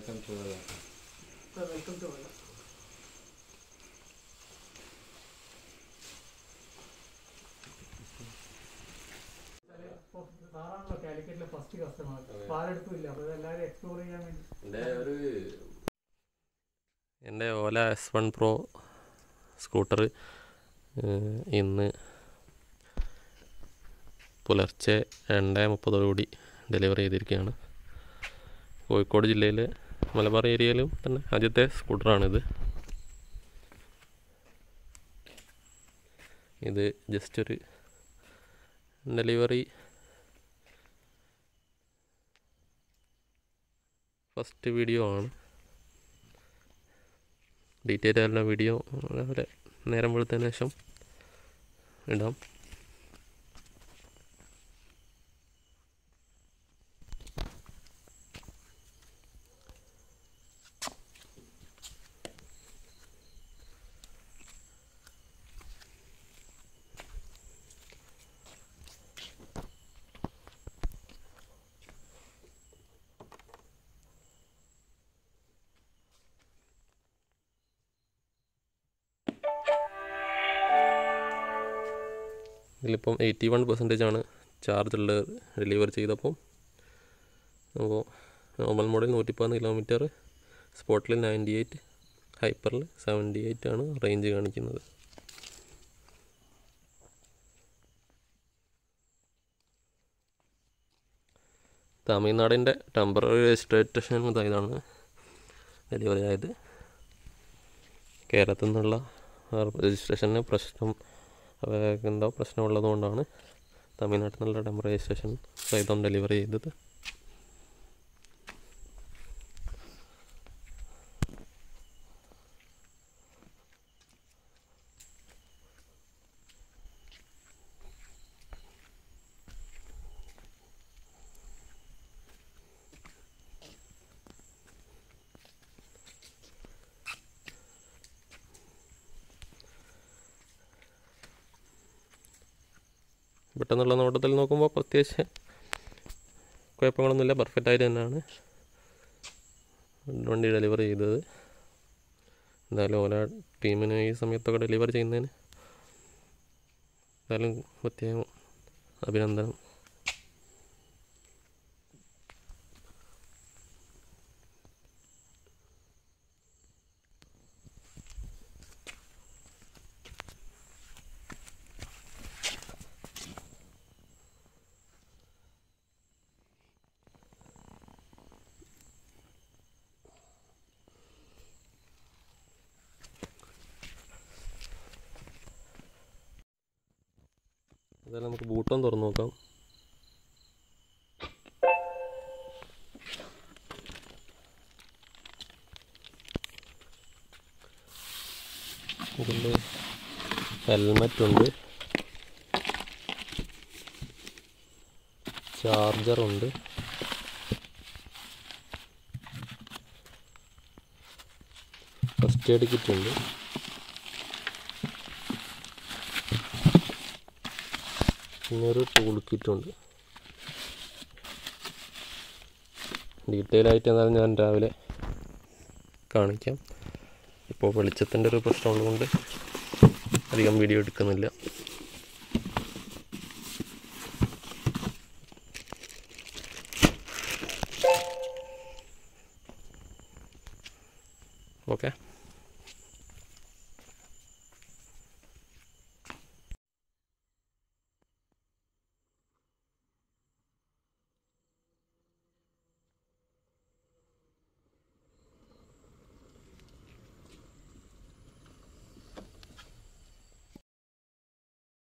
welcome to welcome to സാറാണല്ലോ കാലിക്കറ്റിലെ first customer പാലെടുപ്പില്ല അപ്പോൾ ഇതെല്ലാവരും എക്സ്പ്ലോർ ചെയ്യാൻ വേണ്ടി എൻ്റെ ഒരു എൻ്റെ Ola S one pro scooter ഇന്ന് പുലർച്ചെ രണ്ട് മുപ്പതോടുകൂടി ഡെലിവറി ചെയ്തിരിക്കുകയാണ് കോഴിക്കോട് ജില്ലയിലെ മലബാർ ഏരിയയിലും തന്നെ ആദ്യത്തെ സ്കൂട്ടറാണിത് ഇത് ജസ്റ്റ് ഒരു ഡെലിവറി ഫസ്റ്റ് വീഡിയോ ആണ് ഡീറ്റെയിൽ ആയിട്ടുള്ള വീഡിയോ രാവിലെ നേരം വെളുത്തതിന് ശേഷം ഇടാം ഇതിലിപ്പം എയ്റ്റി വൺ പെർസെൻറ്റേജ് ആണ് ചാർജ് ഉള്ളത് ഡെലിവറി ചെയ്തപ്പോൾ അപ്പോൾ നോർമൽ മോഡിൽ നൂറ്റി പതിനൊന്ന് കിലോമീറ്റർ സ്പോട്ടിൽ നയൻറ്റി എയ്റ്റ് ഹൈപ്പറിൽ സെവൻറ്റി എയ്റ്റ് ആണ് റേഞ്ച് കാണിക്കുന്നത് തമിഴ്നാടിൻ്റെ ടെമ്പററി രജിസ്ട്രേഷൻ ഇതാണ് ഡെലിവറി ആയത് കേരളത്തിൽ നിന്നുള്ള രജിസ്ട്രേഷന് പ്രശ്നം അവർക്ക് എന്തോ പ്രശ്നമുള്ളതുകൊണ്ടാണ് തമിഴ്നാട്ടിൽ നിന്നുള്ള ടെമ്പററി രജിസ്ട്രേഷൻ സഹിതം ഡെലിവറി ചെയ്തത് പെട്ടെന്നുള്ള നോട്ടത്തിൽ നോക്കുമ്പോൾ പ്രത്യേകിച്ച് കുഴപ്പങ്ങളൊന്നുമില്ല പെർഫെക്റ്റ് ആയിട്ട് തന്നെയാണ് വണ്ടി ഡെലിവറി ചെയ്തത് എന്തായാലും ഓല ടീമിന് ഈ സമയത്തൊക്കെ ഡെലിവറി ചെയ്യുന്നതിന് എന്തായാലും പ്രത്യേകം അഭിനന്ദനം എന്തായാലും നമുക്ക് ബൂട്ടം തുറന്നു നോക്കാം ഇതിൽ ഹെൽമറ്റ് ഉണ്ട് ചാർജറുണ്ട് ഫസ്റ്റ് എയ്ഡ് കിറ്റ് ഉണ്ട് പിന്നെ ഒരു ടൂൾ കിറ്റ് ഉണ്ട് ഡീറ്റെയിൽ ആയിട്ട് എന്നാലും ഞാൻ രാവിലെ കാണിക്കാം ഇപ്പോൾ വെളിച്ചത്തിൻ്റെ ഒരു പ്രശ്നമുള്ളതുകൊണ്ട് അധികം വീഡിയോ എടുക്കുന്നില്ല ഓക്കെ